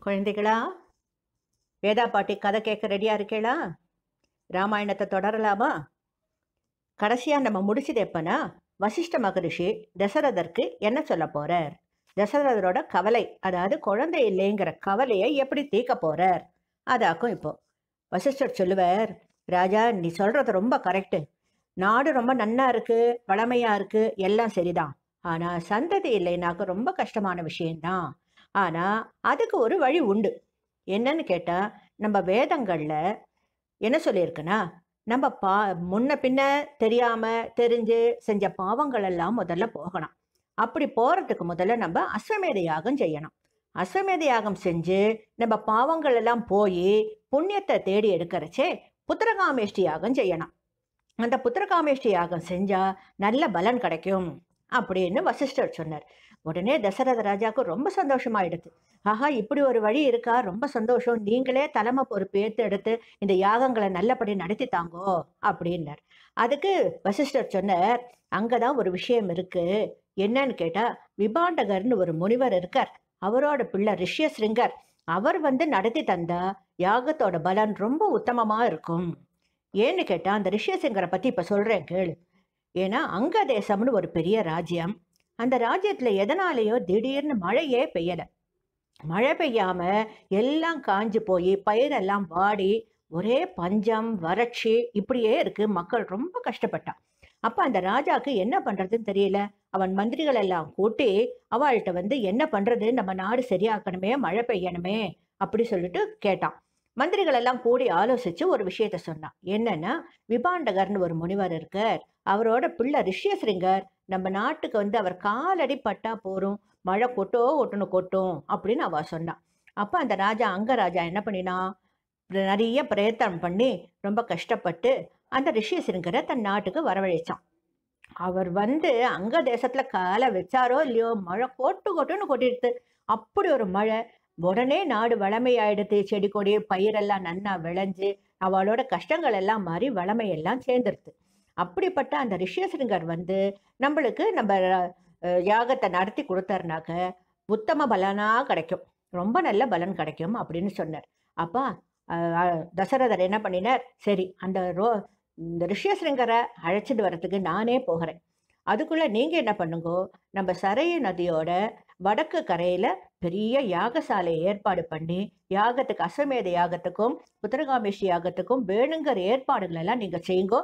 குழந்தைகளா வேதா பாட்டி கதை கேட்க ரெடியாக இருக்கேளா ராமாயணத்தை தொடரலாமா கடைசியாக நம்ம முடிச்சது எப்பனா வசிஷ்ட மகரிஷி தசரதற்கு என்ன சொல்ல போறார் தசரதரோட கவலை அதாவது குழந்தை இல்லைங்கிற கவலையை எப்படி தீர்க்க போறார் அதாக்கும் இப்போ வசிஷ்டர் சொல்லுவார் ராஜா நீ சொல்றது ரொம்ப கரெக்டு நாடு ரொம்ப நன்னா இருக்கு வளமையா இருக்கு எல்லாம் சரிதான் ஆனா சந்ததி இல்லைனாக்க ரொம்ப கஷ்டமான விஷயம்தான் ஆனா அதுக்கு ஒரு வழி உண்டு என்னன்னு கேட்டா நம்ம வேதங்கள்ல என்ன சொல்லியிருக்குன்னா நம்ம பா முன்ன பின்ன தெரியாம தெரிஞ்சு செஞ்ச பாவங்கள் எல்லாம் முதல்ல போகணும் அப்படி போறதுக்கு முதல்ல நம்ம அஸ்வமேத யாகம் செய்யணும் அஸ்வமேத யாகம் செஞ்சு நம்ம பாவங்கள் எல்லாம் போய் புண்ணியத்தை தேடி எடுக்கிறச்சே புத்திரகாமேஷ்டி யாகம் செய்யணும் அந்த புத்திரகாமேஷ்டி யாகம் செஞ்சா நல்ல பலன் கிடைக்கும் அப்படின்னு வசிஷ்டர் சொன்னார் உடனே தசரத ராஜாவுக்கு ரொம்ப சந்தோஷமாயிடுது ஆஹா இப்படி ஒரு வழி இருக்கா ரொம்ப சந்தோஷம் நீங்களே தலைமை பொறுப்பு ஏற்று எடுத்து இந்த யாகங்களை நல்லபடி நடத்தி தாங்கோ அப்படின்னார் அதுக்கு வசிஷ்டர் சொன்னார் அங்கதான் ஒரு விஷயம் இருக்கு என்னன்னு கேட்டா விபாண்டகர்னு ஒரு முனிவர் இருக்கார் அவரோட பிள்ளை ரிஷ்யசிருங்கர் அவர் வந்து நடத்தி தந்தா யாகத்தோட பலன் ரொம்ப உத்தமமா இருக்கும் ஏன்னு கேட்டா அந்த ரிஷ்யசிங்கரை பத்தி இப்ப சொல்றேன் கேளு ஏன்னா அங்க தேசம்னு ஒரு பெரிய ராஜ்யம் அந்த ராஜ்யத்துல எதனாலேயோ திடீர்னு மழையே பெய்யல மழை பெய்யாம எல்லாம் காஞ்சு போய் பயிரெல்லாம் வாடி ஒரே பஞ்சம் வறட்சி இப்படியே இருக்கு மக்கள் ரொம்ப கஷ்டப்பட்டான் அப்ப அந்த ராஜாக்கு என்ன பண்றதுன்னு தெரியல அவன் மந்திரிகள் எல்லாம் கூட்டி அவள்கிட்ட வந்து என்ன பண்றது நம்ம நாடு சரியாக்கணுமே மழை பெய்யணுமே அப்படி சொல்லிட்டு கேட்டான் மந்திரிகள் எல்லாம் கூடி ஆலோசிச்சு ஒரு விஷயத்த சொன்னான் என்னன்னா விபாண்டகர்னு ஒரு முனிவர் இருக்கார் அவரோட பிள்ளை ரிஷ்யசிரிங்கர் நம்ம நாட்டுக்கு வந்து அவர் காலடி பட்டா போறோம் மழை கொட்டோ கொட்டுன்னு கொட்டும் அப்படின்னு அவ சொன்னான் அப்போ அந்த ராஜா அங்க ராஜா என்ன பண்ணினா நிறைய பிரயத்தனம் பண்ணி ரொம்ப கஷ்டப்பட்டு அந்த ரிஷிசிங்கரை தன் நாட்டுக்கு வரவழைச்சான் அவர் வந்து அங்க தேசத்துல காலை வச்சாரோ இல்லையோ மழை கொட்டு கொட்டுன்னு கொட்டிடுது அப்படி ஒரு மழை உடனே நாடு வளமையாயிடுது செடி கொடி பயிரெல்லாம் நன்னா விளைஞ்சு அவளோட கஷ்டங்கள் எல்லாம் மாறி வளமையெல்லாம் சேர்ந்துருது அப்படிப்பட்ட அந்த ரிஷியசிங்கர் வந்து நம்மளுக்கு நம்ம அஹ், யாகத்தை நடத்தி கொடுத்தாருனாக்க உத்தம பலனா கிடைக்கும் ரொம்ப நல்ல பலன் கிடைக்கும் அப்படின்னு சொன்னார் அப்பா அஹ், அஹ், தசரதர் என்ன பண்ணினார் சரி அந்த ரோ இந்த ரிஷியசிங்கரை அழைச்சிட்டு வர்றதுக்கு நானே போகிறேன் அதுக்குள்ள நீங்க என்ன பண்ணுங்கோ நம்ம சரைய நதியோட வடக்கு கரையில பெரிய யாகசாலையை ஏற்பாடு பண்ணி யாகத்துக்கு அஸ்வமேத யாகத்துக்கும் புத்திரகாமேஷி யாகத்துக்கும் வேணுங்கிற ஏற்பாடுகள் எல்லாம் நீங்க செய்யுங்கோ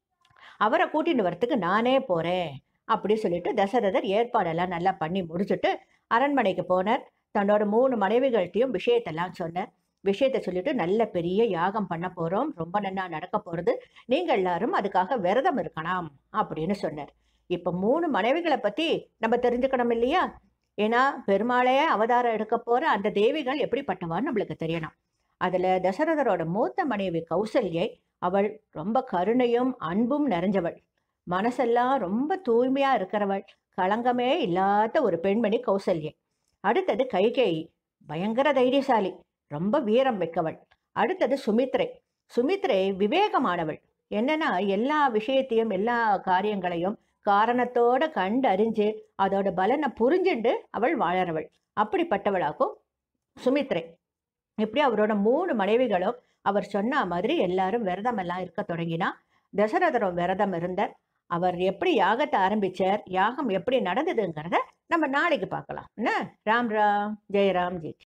அவரை கூட்டிட்டு வரத்துக்கு நானே போறேன் அப்படி சொல்லிட்டு தசரதர் ஏற்பாடெல்லாம் நல்லா பண்ணி முடிச்சுட்டு அரண்மனைக்கு போனார் தன்னோட மூணு மனைவிகள்கிட்டையும் விஷயத்தெல்லாம் சொன்னார் விஷயத்தை சொல்லிட்டு நல்ல பெரிய யாகம் பண்ண போறோம் ரொம்ப நன்னா நடக்க போறது நீங்க எல்லாரும் அதுக்காக விரதம் இருக்கலாம் அப்படின்னு சொன்னார் இப்ப மூணு மனைவிகளை பத்தி நம்ம தெரிஞ்சுக்கணும் இல்லையா ஏன்னா பெருமாளையே அவதாரம் எடுக்க போற அந்த தேவிகள் எப்படிப்பட்டவான்னு நம்மளுக்கு தெரியணும் அதுல தசரதரோட மூத்த மனைவி கௌசல்யை அவள் ரொம்ப கருணையும் அன்பும் நிறைஞ்சவள் மனசெல்லாம் ரொம்ப தூய்மையா இருக்கிறவள் களங்கமே இல்லாத ஒரு பெண்மணி கௌசல்யை அடுத்தது கைகேயி பயங்கர தைரியசாலி ரொம்ப வீரம் மிக்கவள் அடுத்தது சுமித்ரை சுமித்ரை விவேகமானவள் என்னன்னா எல்லா விஷயத்தையும் எல்லா காரியங்களையும் காரணத்தோட கண்டு அறிஞ்சு அதோட பலனை புரிஞ்சுண்டு அவள் வாழறவள் அப்படிப்பட்டவளாக்கும் சுமித்ரை இப்படி அவரோட மூணு மனைவிகளும் அவர் சொன்ன மாதிரி எல்லாரும் விரதம் எல்லாம் இருக்க தொடங்கினா தசரதரும் விரதம் இருந்தார் அவர் எப்படி யாகத்தை ஆரம்பிச்சார் யாகம் எப்படி நடந்ததுங்கிறத நம்ம நாளைக்கு பார்க்கலாம் என்ன ராம் ராம் ஜெயராம் ஜெய்